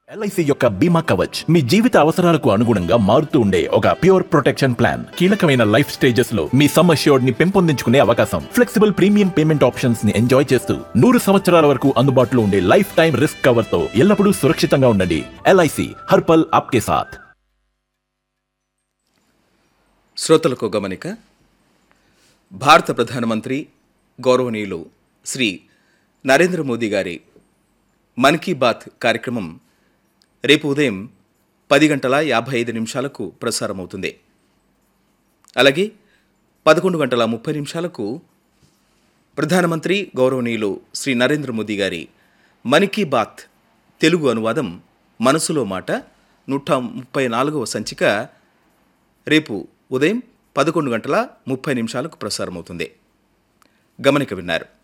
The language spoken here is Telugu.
ఎల్ఐసి యొక్క బీమా కవచ్ మీ జీవిత అవసరాలకు అనుగుణంగా మారుతూ ఉండే ఒక ప్యూర్ ప్రొటెక్షన్ ప్లాన్ కీలకమైన లైఫ్ స్టేజెస్ లో మీ సమ్ అష్యూర్డ్ ని పెంపొందించుకునే అవకాశం ఫ్లెక్సిబుల్ ప్రీమియం పేమెంట్ ఆప్షన్స్ ని ఎంజాయ్ చేస్తూ నూరు సంవత్సరాల వరకు అందుబాటులో ఉండే లైఫ్ టైం రిస్క్ కవర్ తో ఎల్లప్పుడూ సురక్షితంగా ఉండండి ఎల్ఐసి హర్పల్ ఆప్కే సాథ్ శ్రోతలకు గమనిక భారత ప్రధానమంత్రి గౌరవనీయులు శ్రీ నరేంద్ర మోదీ గారి మన్ కీ బాత్ కార్యక్రమం రేపు ఉదయం పది గంటల యాభై ఐదు నిమిషాలకు ప్రసారమవుతుంది అలాగే పదకొండు గంటల ముప్పై నిమిషాలకు ప్రధానమంత్రి గౌరవనీయులు శ్రీ నరేంద్ర మోదీ గారి మన్ కీ బాత్ తెలుగు అనువాదం మనసులో మాట నూట ముప్పై నాలుగవ సంచిక రేపు ఉదయం పదకొండు గంటల ముప్పై నిమిషాలకు ప్రసారమవుతుంది గమనిక విన్నారు